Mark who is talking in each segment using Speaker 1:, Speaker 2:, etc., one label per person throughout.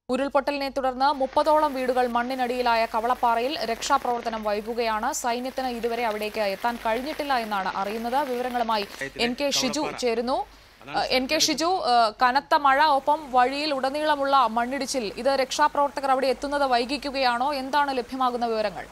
Speaker 1: ഉരുൾപൊട്ടലിനെ തുടർന്ന് മുപ്പതോളം വീടുകൾ മണ്ണിനടിയിലായ കവളപ്പാറയിൽ രക്ഷാപ്രവർത്തനം വൈകുകയാണ് സൈന്യത്തിന് ഇതുവരെ അവിടേക്ക് എത്താൻ കഴിഞ്ഞിട്ടില്ല എന്നാണ് അറിയുന്നത് വിവരങ്ങളുമായി എൻ കെ ഷിജു ചേരുന്നു ഏഹ്, എൻ കെ ഷിജു ഏഹ്, കനത്ത മഴ ഒപ്പം വഴിയിൽ ഉടനീളമുള്ള മണ്ണിടിച്ചിൽ ഇത് രക്ഷാപ്രവർത്തകർ അവിടെ എത്തുന്നത് വൈകിക്കുകയാണോ എന്താണ് ലഭ്യമാകുന്ന വിവരങ്ങൾ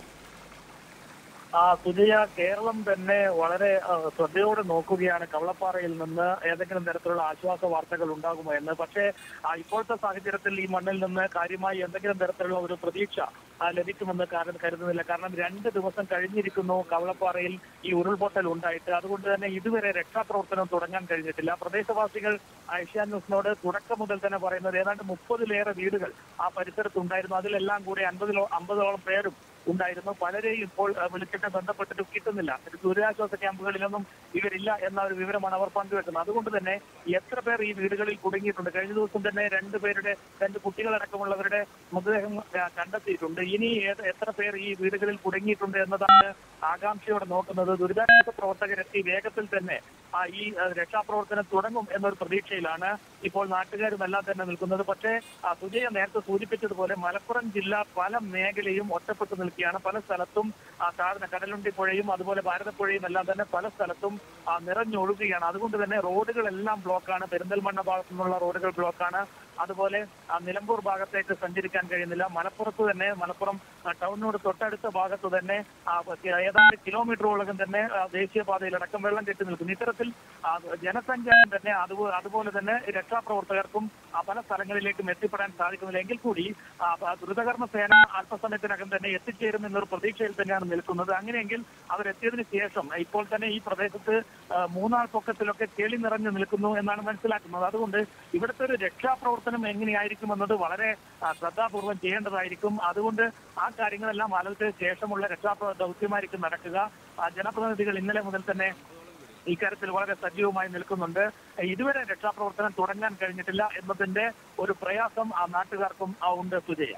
Speaker 2: ആ സുജയ കേരളം തന്നെ വളരെ ആ, ശ്രദ്ധയോടെ നോക്കുകയാണ് കവളപ്പാറയിൽ നിന്ന് ഏതെങ്കിലും തരത്തിലുള്ള ആശ്വാസ വാർത്തകൾ ഉണ്ടാകുമോ എന്ന് പക്ഷേ ആ, ഇപ്പോഴത്തെ സാഹചര്യത്തിൽ ഈ മണ്ണിൽ നിന്ന് കാര്യമായി എന്തെങ്കിലും തരത്തിലുള്ള ഒരു പ്രതീക്ഷ ആ, ലഭിക്കുമെന്ന് കാരണം കരുതുന്നില്ല കാരണം രണ്ട് ദിവസം കഴിഞ്ഞിരിക്കുന്നു കവളപ്പാറയിൽ ഈ ഉരുൾപൊട്ടൽ ഉണ്ടായിട്ട് അതുകൊണ്ട് തന്നെ ഇതുവരെ രക്ഷാപ്രവർത്തനം തുടങ്ങാൻ കഴിഞ്ഞിട്ടില്ല പ്രദേശവാസികൾ ഏഷ്യാൻ ന്യൂസിനോട് തുടക്കം മുതൽ തന്നെ പറയുന്നത് ഏതാണ്ട് മുപ്പതിലേറെ വീടുകൾ ആ പരിസരത്തുണ്ടായിരുന്നു അതിലെല്ലാം കൂടി അൻപതിലോ അമ്പതോളം പേരും ഉണ്ടായിരുന്നു പലരെയും ഇപ്പോൾ ആ, വിളിച്ചിട്ട് ബന്ധപ്പെട്ടിട്ട് കിട്ടുന്നില്ല ഒരു ദുരിതാശ്വാസ ക്യാമ്പുകളിലൊന്നും ഇവരില്ല എന്ന ഒരു വിവരമാണ് അവർ പങ്കുവെക്കുന്നത് അതുകൊണ്ട് തന്നെ എത്ര പേർ ഈ വീടുകളിൽ കുടുങ്ങിയിട്ടുണ്ട് കഴിഞ്ഞ ദിവസം തന്നെ രണ്ടുപേരുടെ രണ്ട് കുട്ടികളടക്കമുള്ളവരുടെ മൃതദേഹം ആ, കണ്ടെത്തിയിട്ടുണ്ട് ഇനി ഏത് എത്ര പേർ ഈ വീടുകളിൽ കുടുങ്ങിയിട്ടുണ്ട് എന്നതാണ് ആകാംക്ഷയോടെ നോക്കുന്നത് ദുരിതാശ്വാസ പ്രവർത്തകരെത്തി വേഗത്തിൽ തന്നെ ആ, ഈ ആ, രക്ഷാപ്രവർത്തനം തുടങ്ങും എന്നൊരു പ്രതീക്ഷയിലാണ് ഇപ്പോൾ നാട്ടുകാരും എല്ലാം തന്നെ നിൽക്കുന്നത് പക്ഷേ ആ, സുജയ നേരത്തെ സൂചിപ്പിച്ചതുപോലെ മലപ്പുറം ജില്ല പല മേഖലയും ഒറ്റപ്പെട്ടു നിൽക്കുകയാണ് പല സ്ഥലത്തും ആ, താഴ്ന്ന കടലുണ്ടി പുഴയും അതുപോലെ ഭാരതപ്പുഴയും എല്ലാം തന്നെ പല സ്ഥലത്തും ആ, നിറഞ്ഞൊഴുകുകയാണ് അതുകൊണ്ട് തന്നെ റോഡുകളെല്ലാം ബ്ലോക്കാണ് പെരിന്തൽമണ്ണ ഭാഗത്തു നിന്നുള്ള റോഡുകൾ ബ്ലോക്കാണ് അതുപോലെ ആ, നിലമ്പൂർ ഭാഗത്തേക്ക് സഞ്ചരിക്കാൻ കഴിയുന്നില്ല മലപ്പുറത്ത് തന്നെ മലപ്പുറം ആ, ടൗണിനോട് തൊട്ടടുത്ത ഭാഗത്ത് തന്നെ ആ, ഏതാണ്ട് കിലോമീറ്ററോളം തന്നെ ആ, ദേശീയപാതയിലടക്കം വെള്ളം കെട്ടി നിൽക്കുന്നു ഇത്തരത്തിൽ ആ, ജനസഞ്ചാരം തന്നെ അതുപോലെ അതുപോലെ തന്നെ രക്ഷാപ്രവർത്തകർക്കും ആ, പല സ്ഥലങ്ങളിലേക്കും എത്തിപ്പെടാൻ സാധിക്കുന്നില്ല എങ്കിൽ കൂടി ആ, ആ, ദ്രുതകർമ്മ സേന അല്പസമയത്തിനകം തന്നെ എത്തിച്ചേരും എന്നൊരു പ്രതീക്ഷയിൽ തന്നെയാണ് നിൽക്കുന്നത് അങ്ങനെയെങ്കിൽ അവരെത്തിയതിനു ശേഷം ഇപ്പോൾ തന്നെ ഈ പ്രദേശത്ത് ആ, മൂന്നാർ പൊക്കത്തിലൊക്കെ ചെളി നിറഞ്ഞു നിൽക്കുന്നു എന്നാണ് മനസ്സിലാക്കുന്നത് അതുകൊണ്ട് ഇവിടുത്തെ ഒരു രക്ഷാപ്രവർത്തനം എങ്ങനെയായിരിക്കും എന്നത് വളരെ ആ, ശ്രദ്ധാപൂർവം ചെയ്യേണ്ടതായിരിക്കും അതുകൊണ്ട് ആ കാര്യങ്ങളെല്ലാം ആലോചിച്ച ശേഷമുള്ള രക്ഷാപ്ര ദൗത്യമായിരിക്കും നടക്കുക ആ, ജനപ്രതിനിധികൾ ഇന്നലെ മുതൽ തന്നെ ഇക്കാര്യത്തിൽ വളരെ സജീവമായി നിൽക്കുന്നുണ്ട് ഇതുവരെ രക്ഷാപ്രവർത്തനം തുടങ്ങാൻ കഴിഞ്ഞിട്ടില്ല എന്നതിന്റെ ഒരു പ്രയാസം ആ നാട്ടുകാർക്കും ആ ഉണ്ട് സുജയ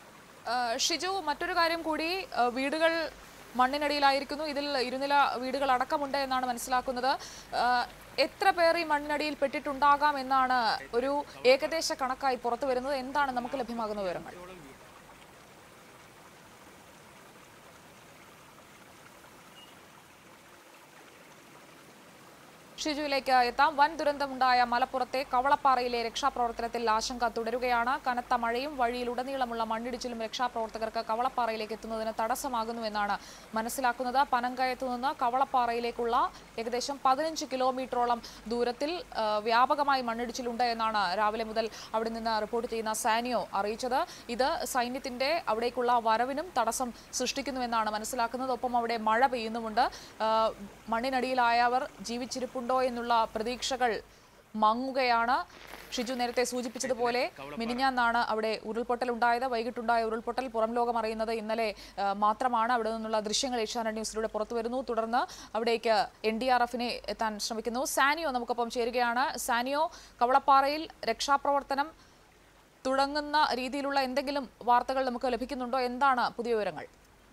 Speaker 1: ഏഹ്, ഷിജു മറ്റൊരു കാര്യം കൂടി ഏഹ്, വീടുകൾ മണ്ണിനടിയിലായിരിക്കുന്നു ഇതിൽ ഇരുനില വീടുകൾ അടക്കമുണ്ട് എന്നാണ് മനസ്സിലാക്കുന്നത് ഏഹ്, എത്ര പേർ ഈ മണ്ണിനടിയിൽ പെട്ടിട്ടുണ്ടാകാം എന്നാണ് ഒരു ഏകദേശ കണക്കായി പുറത്തു വരുന്നത് എന്താണ് നമുക്ക് ലഭ്യമാകുന്ന വിവരങ്ങൾ ഷിജുവിലേക്ക് എത്താം വൻ ദുരന്തമുണ്ടായ മലപ്പുറത്തെ കവളപ്പാറയിലെ രക്ഷാപ്രവർത്തനത്തിൽ ആശങ്ക തുടരുകയാണ് കനത്ത മഴയും വഴിയിലുടനീളമുള്ള മണ്ണിടിച്ചിലും രക്ഷാപ്രവർത്തകർക്ക് കവളപ്പാറയിലേക്ക് എത്തുന്നതിന് തടസ്സമാകുന്നുവെന്നാണ് മനസ്സിലാക്കുന്നത് പനങ്കയത്തു നിന്ന് കവളപ്പാറയിലേക്കുള്ള ഏകദേശം പതിനഞ്ച് കിലോമീറ്ററോളം ദൂരത്തിൽ ആ, വ്യാപകമായി മണ്ണിടിച്ചിലുണ്ട് എന്നാണ് രാവിലെ മുതൽ അവിടെ നിന്ന് റിപ്പോർട്ട് ചെയ്യുന്ന സാനിയോ അറിയിച്ചത് ഇത് സൈന്യത്തിന്റെ അവിടേക്കുള്ള വരവിനും തടസ്സം സൃഷ്ടിക്കുന്നുവെന്നാണ് മനസ്സിലാക്കുന്നത് ഒപ്പം അവിടെ മഴ പെയ്യുന്നുമുണ്ട് ആ, മണ്ണിനടിയിലായവർ ജീവിച്ചിരിപ്പുണ്ടോ എന്നുള്ള പ്രതീക്ഷകൾ മങ്ങുകയാണ് ഷിജു നേരത്തെ സൂചിപ്പിച്ചതുപോലെ മിനിഞ്ഞാന്നാണ് അവിടെ ഉരുൾപൊട്ടൽ ഉണ്ടായത് വൈകിട്ടുണ്ടായ ഉരുൾപൊട്ടൽ പുറം ലോകം അറിയുന്നത് ഇന്നലെ ആ, മാത്രമാണ് അവിടെ നിന്നുള്ള ദൃശ്യങ്ങൾ ഏഷ്യാനെറ്റ് ന്യൂസിലൂടെ പുറത്തു വരുന്നു തുടർന്ന് അവിടേക്ക് എൻ ഡി ആർ എഫിനെ എത്താൻ ശ്രമിക്കുന്നു സാനിയോ നമുക്കൊപ്പം ചേരുകയാണ് സാനിയോ കവളപ്പാറയിൽ രക്ഷാപ്രവർത്തനം തുടങ്ങുന്ന രീതിയിലുള്ള എന്തെങ്കിലും വാർത്തകൾ നമുക്ക് ലഭിക്കുന്നുണ്ടോ എന്താണ് പുതിയ വിവരങ്ങൾ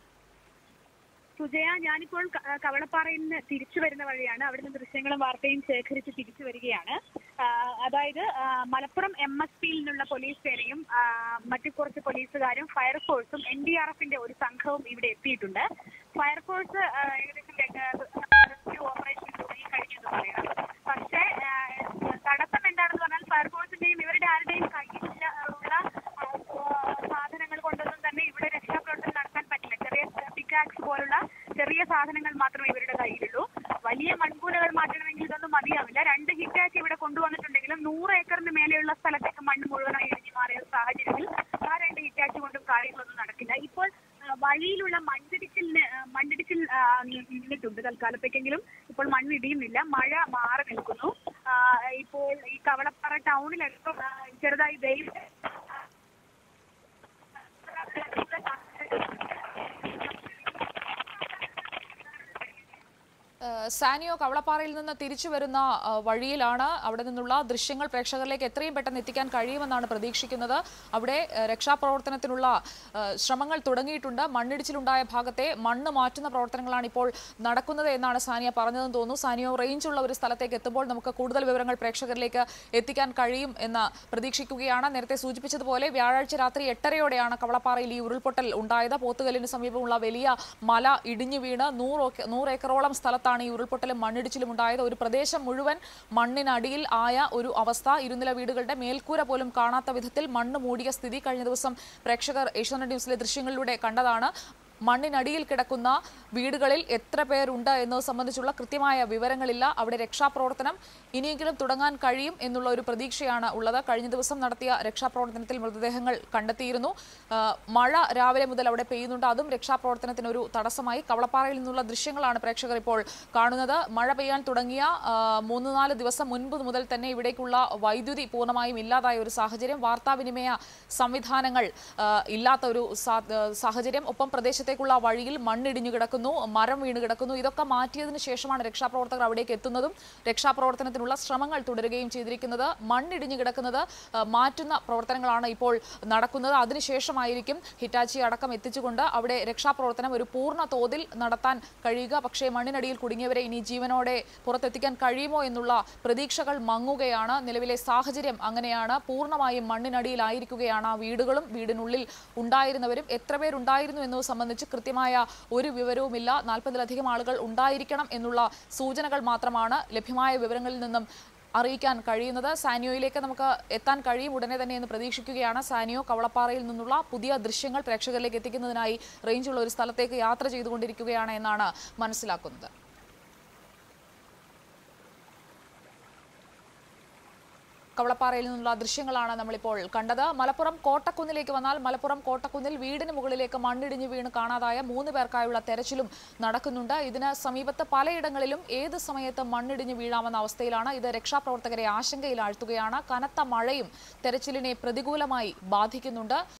Speaker 3: സുജയ ഞാനിപ്പോൾ ക- കവളപ്പാറയിൽ നിന്ന് തിരിച്ചു വരുന്ന വഴിയാണ് അവിടുന്ന് ദൃശ്യങ്ങളും വാർത്തയും ശേഖരിച്ച് തിരിച്ചു വരികയാണ് ആ, അതായത് ആ, മലപ്പുറം എം എസ് പിയിൽ നിന്നുള്ള പോലീസ് സേനയും ആ, മറ്റു കുറച്ച് പോലീസുകാരും ഫയർഫോഴ്സും എൻ ഡി ആർ എഫിന്റെ ഒരു സംഘവും ഇവിടെ എത്തിയിട്ടുണ്ട് ഫയർഫോഴ്സ് ആ, ഏകദേശം റെസ്ക്യൂ ഓപ്പറേഷൻ തുടങ്ങി കഴിഞ്ഞെന്ന് പറയാം പക്ഷേ ആ, തടസ്സം എന്താണെന്ന് പറഞ്ഞാൽ ഫയർഫോഴ്സിന്റെയും ഇവരുടെ ആരുടെയും കയ്യിലുള്ള ഉള്ള ആ, സാധനങ്ങൾ കൊണ്ടൊന്നും തന്നെ ഇവിടെ രക്ഷാപ്രവർത്തനം നടത്താൻ പറ്റില്ല ചെറിയ പിക്കാക്സ് പോലുള്ള ചെറിയ സാധനങ്ങൾ മാത്രമേ ഇവരുടെ കയ്യിലുള്ളൂ വലിയ മൺകൂലകൾ മാറ്റണമെങ്കിൽ ഇതൊന്നും മതിയാവില്ല രണ്ട് ഹിറ്റാച്ച് ഇവിടെ കൊണ്ടുവന്നിട്ടുണ്ടെങ്കിലും നൂറ് ഏക്കറിന് മേലെയുള്ള സ്ഥലത്തേക്ക് മണ്ണ് മുഴുവനായി ഇടിഞ്ഞു മാറിയ സാഹചര്യത്തിൽ ആ രണ്ട് ഹിറ്റാച്ച് കൊണ്ടും കാര്യങ്ങളൊന്നും നടക്കില്ല ഇപ്പോൾ ആ, വഴിയിലുള്ള മണ്ണിടിച്ചിലിന് ആ, മണ്ണിടിച്ചിൽ ആ, നി- നിന്നിട്ടുണ്ട് തൽക്കാലത്തേക്കെങ്കിലും ഇപ്പോൾ മണ്ണിടിയുന്നില്ല മഴ മാറി നിൽക്കുന്നു ആ, ഇപ്പോൾ ഈ കവളപ്പാറ ടൗണിലടക്കം ആ, ചെറുതായി വെയിൽ
Speaker 1: ഏഹ് സാനിയോ കവളപ്പാറയിൽ നിന്ന് തിരിച്ചു വരുന്ന ആ, വഴിയിലാണ് അവിടെ നിന്നുള്ള ദൃശ്യങ്ങൾ പ്രേക്ഷകരിലേക്ക് എത്രയും പെട്ടെന്ന് എത്തിക്കാൻ കഴിയുമെന്നാണ് പ്രതീക്ഷിക്കുന്നത് അവിടെ ഏഹ് രക്ഷാപ്രവർത്തനത്തിനുള്ള ഏഹ് ശ്രമങ്ങൾ തുടങ്ങിയിട്ടുണ്ട് മണ്ണിടിച്ചിലുണ്ടായ ഭാഗത്തെ മണ്ണ് മാറ്റുന്ന പ്രവർത്തനങ്ങളാണ് ഇപ്പോൾ നടക്കുന്നത് എന്നാണ് സാനിയ പറഞ്ഞതെന്ന് തോന്നുന്നു സാനിയോ റേഞ്ചുള്ള ഒരു സ്ഥലത്തേക്ക് എത്തുമ്പോൾ നമുക്ക് കൂടുതൽ വിവരങ്ങൾ പ്രേക്ഷകരിലേക്ക് എത്തിക്കാൻ കഴിയും എന്ന് പ്രതീക്ഷിക്കുകയാണ് നേരത്തെ സൂചിപ്പിച്ചതുപോലെ വ്യാഴാഴ്ച രാത്രി എട്ടരയോടെയാണ് കവളപ്പാറയിൽ ഈ ഉരുൾപൊട്ടൽ ഉണ്ടായത് പോത്തുകല്ലിന് സമീപമുള്ള വലിയ മല ഇടിഞ്ഞു വീണ് നൂറ് ഏക്ക- നൂറ് ഏക്കറോളം സ്ഥലത്താണ് ഈ ഉരുൾപൊട്ടലും മണ്ണിടിച്ചിലും ഉണ്ടായത് ഒരു പ്രദേശം മുഴുവൻ മണ്ണിനടിയിൽ ആയ ഒരു അവസ്ഥ ഇരുനില വീടുകളുടെ മേൽക്കൂര പോലും കാണാത്ത വിധത്തിൽ മണ്ണ് മൂടിയ സ്ഥിതി കഴിഞ്ഞ ദിവസം പ്രേക്ഷകർ ഏഷ്യാനെറ്റ് ന്യൂസിലെ ദൃശ്യങ്ങളിലൂടെ കണ്ടതാണ് മണ്ണിനടിയിൽ കിടക്കുന്ന വീടുകളിൽ എത്ര പേരുണ്ട് എന്നത് സംബന്ധിച്ചുള്ള കൃത്യമായ വിവരങ്ങളില്ല അവിടെ രക്ഷാപ്രവർത്തനം ഇനിയെങ്കിലും തുടങ്ങാൻ കഴിയും എന്നുള്ള ഒരു പ്രതീക്ഷയാണ് ഉള്ളത് കഴിഞ്ഞ ദിവസം നടത്തിയ രക്ഷാപ്രവർത്തനത്തിൽ മൃതദേഹങ്ങൾ കണ്ടെത്തിയിരുന്നു ആ, മഴ രാവിലെ മുതൽ അവിടെ പെയ്യുന്നുണ്ട് അതും രക്ഷാപ്രവർത്തനത്തിന് ഒരു തടസ്സമായി കവളപ്പാറയിൽ നിന്നുള്ള ദൃശ്യങ്ങളാണ് പ്രേക്ഷകർ ഇപ്പോൾ കാണുന്നത് മഴ പെയ്യാൻ തുടങ്ങിയ ആ, മൂന്ന് നാല് ദിവസം മുൻപ് മുതൽ തന്നെ ഇവിടേക്കുള്ള വൈദ്യുതി പൂർണ്ണമായും ഇല്ലാതായ ഒരു സാഹചര്യം വാർത്താവിനിമയ സംവിധാനങ്ങൾ ആ, ഇല്ലാത്ത ഒരു സാ- ആ, സാഹചര്യം ഒപ്പം പ്രദേശത്തേക്കുള്ള വഴിയിൽ മണ്ണിടിഞ്ഞു കിടക്കുന്നു മരം വീണ് കിടക്കുന്നു ഇതൊക്കെ മാറ്റിയതിനു ശേഷമാണ് രക്ഷാപ്രവർത്തകർ അവിടേക്ക് എത്തുന്നതും രക്ഷാപ്രവർത്തനത്തിനുള്ള ശ്രമങ്ങൾ തുടരുകയും ചെയ്തിരിക്കുന്നത് മണ്ണിടിഞ്ഞു കിടക്കുന്നത് ആ, മാറ്റുന്ന പ്രവർത്തനങ്ങളാണ് ഇപ്പോൾ നടക്കുന്നത് അതിനുശേഷമായിരിക്കും ഹിറ്റാച്ചി അടക്കം എത്തിച്ചുകൊണ്ട് അവിടെ രക്ഷാപ്രവർത്തനം ഒരു പൂർണ്ണ തോതിൽ നടത്താൻ കഴിയുക പക്ഷേ മണ്ണിനടിയിൽ കുടുങ്ങിയവരെ ഇനി ജീവനോടെ പുറത്തെത്തിക്കാൻ കഴിയുമോ എന്നുള്ള പ്രതീക്ഷകൾ മങ്ങുകയാണ് നിലവിലെ സാഹചര്യം അങ്ങനെയാണ് പൂർണ്ണമായും മണ്ണിനടിയിലായിരിക്കുകയാണ് ആ വീടുകളും വീടിനുള്ളിൽ ഉണ്ടായിരുന്നവരും എത്ര പേരുണ്ടായിരുന്നു എന്നത് സംബന്ധിച്ച് കൃത്യമായ ഒരു വിവരവുമില്ല നാൽപ്പതിലധികം ആളുകൾ ഉണ്ടായിരിക്കണം എന്നുള്ള സൂചനകൾ മാത്രമാണ് ലഭ്യമായ വിവരങ്ങളിൽ നിന്നും അറിയിക്കാൻ കഴിയുന്നത് സാനിയോയിലേക്ക് നമുക്ക് എത്താൻ കഴിയും ഉടനെ തന്നെ എന്ന് പ്രതീക്ഷിക്കുകയാണ് സാനിയോ കവളപ്പാറയിൽ നിന്നുള്ള പുതിയ ദൃശ്യങ്ങൾ പ്രേക്ഷകരിലേക്ക് എത്തിക്കുന്നതിനായി റേഞ്ചുള്ള ഒരു സ്ഥലത്തേക്ക് യാത്ര ചെയ്തുകൊണ്ടിരിക്കുകയാണ് എന്നാണ് മനസ്സിലാക്കുന്നത് കവളപ്പാറയിൽ നിന്നുള്ള ദൃശ്യങ്ങളാണ് നമ്മളിപ്പോൾ കണ്ടത് മലപ്പുറം കോട്ടക്കുന്നിലേക്ക് വന്നാൽ മലപ്പുറം കോട്ടക്കുന്നിൽ വീടിന് മുകളിലേക്ക് മണ്ണിടിഞ്ഞു വീണ് കാണാതായ മൂന്ന് പേർക്കായുള്ള തെരച്ചിലും നടക്കുന്നുണ്ട് ഇതിന് സമീപത്ത് പലയിടങ്ങളിലും ഏത് സമയത്ത് മണ്ണിടിഞ്ഞു വീഴാമെന്ന അവസ്ഥയിലാണ് ഇത് രക്ഷാപ്രവർത്തകരെ ആശങ്കയിലാഴ്ത്തുകയാണ് കനത്ത മഴയും തെരച്ചിലിനെ പ്രതികൂലമായി ബാധിക്കുന്നുണ്ട്